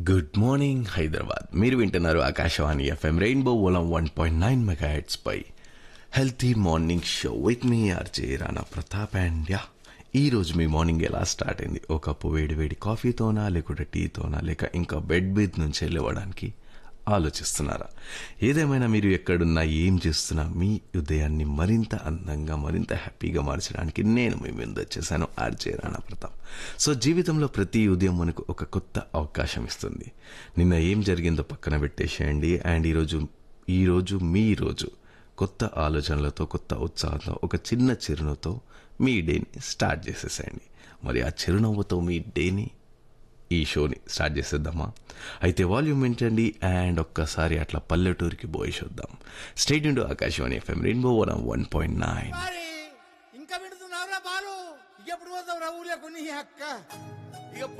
good morning Hyderabad మీరు వింటున్నారు Akashvani FM rainbow ఓలం one point nine megahertz పై healthy morning show with me RJ Rana Pratap and యా ఈ రోజు మీ మార్నింగ్ ఎలా స్టార్ట్ అయింది ఒక కప్పు వేడి వేడి కాఫీతోనా లేకుంటే టీతోనా లేక ఇంకా బెడ్ మీద నుంచి లేవడానికి ఆలోచిస్తున్నారా ఏదేమైనా మీరు ఎక్కడున్నా ఏం చేస్తున్నా మీ ఉదయాన్ని మరింత అందంగా మరింత హ్యాపీగా మార్చడానికి నేను మీ ముందు వచ్చేసాను ఆర్జే రాణా ప్రతాప్ సో జీవితంలో ప్రతి ఉదయం మనకు ఒక కొత్త అవకాశం ఇస్తుంది నిన్న ఏం జరిగిందో పక్కన పెట్టేసేయండి అండ్ ఈరోజు ఈరోజు మీ రోజు కొత్త ఆలోచనలతో కొత్త ఉత్సాహంతో ఒక చిన్న చిరునవ్వుతో మీ డేని స్టార్ట్ చేసేసేయండి మరి ఆ చిరునవ్వుతో మీ డేని ఈ షోని స్టార్ట్ చేసేద్దామా అయితే వాల్యూమ్ ఏంటండి అండ్ ఒక్కసారి అట్లా పల్లెటూరికి పోయేసొద్దాం stay tuned into Akashvani FM rainbow one one point nine మరి ఇంకా పెడుతున్నావురా బాలు ఎప్పుడు పోతావురా ఊర్లో కొన్ని అక్క ఇక